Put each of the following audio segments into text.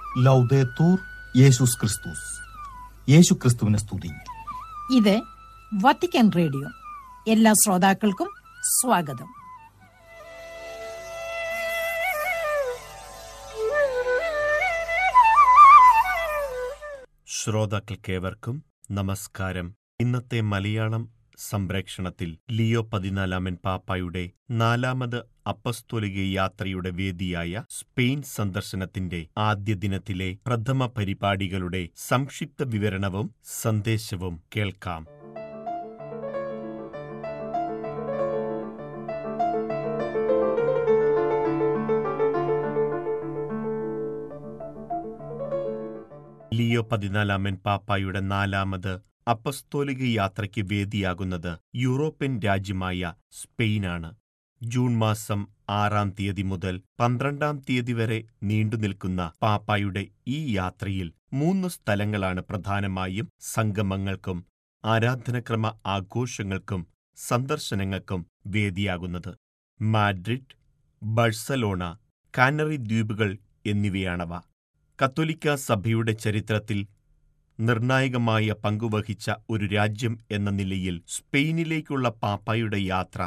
ലൗദേത്തൂർ യേശുസ് ക്രിസ്തുസ് യേശു ക്രിസ്തുവിനെ സ്തുതി ഇത് വത്തിക്കാൻ റേഡിയോ എല്ലാ ശ്രോതാക്കൾക്കും സ്വാഗതം ശ്രോതാക്കൾക്കേവർക്കും നമസ്കാരം ഇന്നത്തെ മലയാളം സംപ്രേക്ഷണത്തിൽ ലിയോ പതിനാലാമൻ പാപ്പായുടെ നാലാമത് അപ്പസ്തോലിക യാത്രയുടെ വേദിയായ സ്പെയിൻ സന്ദർശനത്തിന്റെ ആദ്യ ദിനത്തിലെ പ്രഥമ പരിപാടികളുടെ സംക്ഷിപ്ത വിവരണവും സന്ദേശവും കേൾക്കാം ലിയോ പതിനാലാമൻ പാപ്പായുടെ നാലാമത് അപ്പസ്തോലിക യാത്രയ്ക്ക് വേദിയാകുന്നത് യൂറോപ്യൻ രാജ്യമായ സ്പെയിനാണ് ജൂൺ മാസം ആറാം തീയതി മുതൽ പന്ത്രണ്ടാം തീയതി വരെ നീണ്ടുനിൽക്കുന്ന പാപ്പായുടെ ഈ യാത്രയിൽ മൂന്ന് സ്ഥലങ്ങളാണ് പ്രധാനമായും സംഗമങ്ങൾക്കും ആരാധനക്രമ ആഘോഷങ്ങൾക്കും സന്ദർശനങ്ങൾക്കും വേദിയാകുന്നത് മാഡ്രിഡ് ബഴ്സലോണ കാനറി ദ്വീപുകൾ എന്നിവയാണവ കത്തോലിക്ക സഭയുടെ ചരിത്രത്തിൽ നിർണായകമായ പങ്കുവഹിച്ച ഒരു രാജ്യം എന്ന നിലയിൽ സ്പെയിനിലേക്കുള്ള പാപ്പായുടെ യാത്ര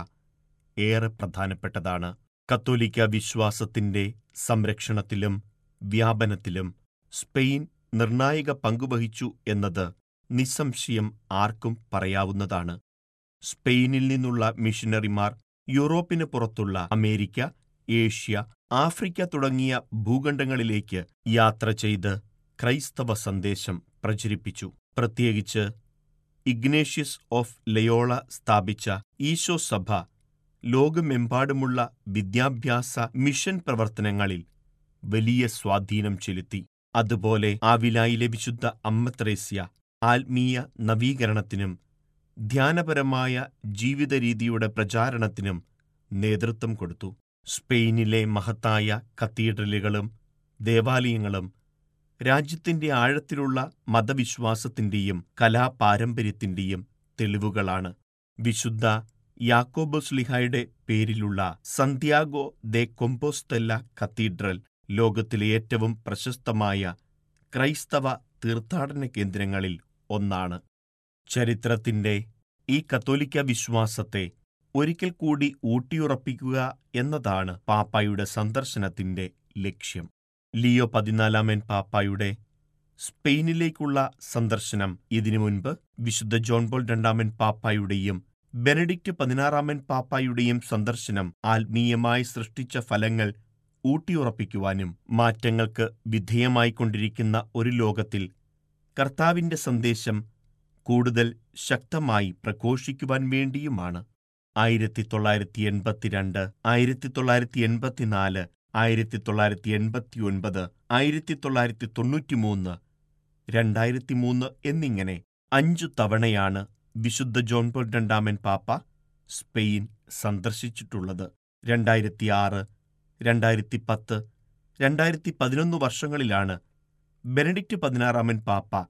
ഏറെ പ്രധാനപ്പെട്ടതാണ് കത്തോലിക്ക വിശ്വാസത്തിന്റെ സംരക്ഷണത്തിലും വ്യാപനത്തിലും സ്പെയിൻ നിർണായക പങ്കുവഹിച്ചു എന്നത് നിസ്സംശയം ആർക്കും പറയാവുന്നതാണ് സ്പെയിനിൽ നിന്നുള്ള മിഷനറിമാർ യൂറോപ്പിന് പുറത്തുള്ള അമേരിക്ക ഏഷ്യ ആഫ്രിക്ക തുടങ്ങിയ ഭൂഖണ്ഡങ്ങളിലേക്ക് യാത്ര ചെയ്ത് ക്രൈസ്തവ സന്ദേശം പ്രചരിപ്പിച്ചു പ്രത്യേകിച്ച് ഇഗ്നേഷ്യസ് ഓഫ് ലയോള സ്ഥാപിച്ച ഈശോ സഭ ലോകമെമ്പാടുമുള്ള വിദ്യാഭ്യാസ മിഷൻ പ്രവർത്തനങ്ങളിൽ വലിയ സ്വാധീനം ചെലുത്തി അതുപോലെ ആവിലായിലെ വിശുദ്ധ അമ്മത്രേസ്യ ആത്മീയ നവീകരണത്തിനും ധ്യാനപരമായ ജീവിതരീതിയുടെ പ്രചാരണത്തിനും നേതൃത്വം കൊടുത്തു സ്പെയിനിലെ മഹത്തായ കത്തീഡ്രലുകളും ദേവാലയങ്ങളും രാജ്യത്തിന്റെ ആഴത്തിലുള്ള മതവിശ്വാസത്തിന്റെയും കലാപാരമ്പര്യത്തിന്റെയും തെളിവുകളാണ് വിശുദ്ധ യാക്കോബോസ്ലിഹയുടെ പേരിലുള്ള സന്ത്യാഗോ ദെ കൊമ്പോസ്തെല്ല കത്തീഡ്രൽ ലോകത്തിലെ ഏറ്റവും പ്രശസ്തമായ ക്രൈസ്തവ തീർത്ഥാടന കേന്ദ്രങ്ങളിൽ ഒന്നാണ് ചരിത്രത്തിന്റെ ഈ കത്തോലിക്ക വിശ്വാസത്തെ ഒരിക്കൽ കൂടി ഊട്ടിയുറപ്പിക്കുക എന്നതാണ് പാപ്പായുടെ സന്ദർശനത്തിന്റെ ലക്ഷ്യം ലിയോ പതിനാലാമൻ പാപ്പായുടെ സ്പെയിനിലേക്കുള്ള സന്ദർശനം ഇതിനു മുൻപ് വിശുദ്ധ ജോൺ പോൾ രണ്ടാമൻ പാപ്പായുടെയും ബെനഡിക്റ്റ് പതിനാറാമൻ പാപ്പായുടെയും സന്ദർശനം ആത്മീയമായി സൃഷ്ടിച്ച ഫലങ്ങൾ ഊട്ടിയുറപ്പിക്കുവാനും മാറ്റങ്ങൾക്ക് വിധേയമായിക്കൊണ്ടിരിക്കുന്ന ഒരു ലോകത്തിൽ കർത്താവിന്റെ സന്ദേശം കൂടുതൽ ശക്തമായി പ്രഘോഷിക്കുവാൻ വേണ്ടിയുമാണ് ആയിരത്തി തൊള്ളായിരത്തി എൺപത്തിരണ്ട് ആയിരത്തി തൊള്ളായിരത്തി എൺപത്തിനാല് ആയിരത്തി തൊള്ളായിരത്തി എൺപത്തി ഒൻപത് ആയിരത്തി തൊള്ളായിരത്തി തൊണ്ണൂറ്റിമൂന്ന് രണ്ടായിരത്തി മൂന്ന് എന്നിങ്ങനെ അഞ്ചു തവണയാണ് വിശുദ്ധ ജോൺ പോൾ രണ്ടാമൻ പാപ്പ സ്പെയിൻ സന്ദർശിച്ചിട്ടുള്ളത് രണ്ടായിരത്തി ആറ് രണ്ടായിരത്തി പത്ത് രണ്ടായിരത്തി പതിനൊന്ന് വർഷങ്ങളിലാണ് ബെനഡിക്റ്റ് പതിനാറാമൻ പാപ്പ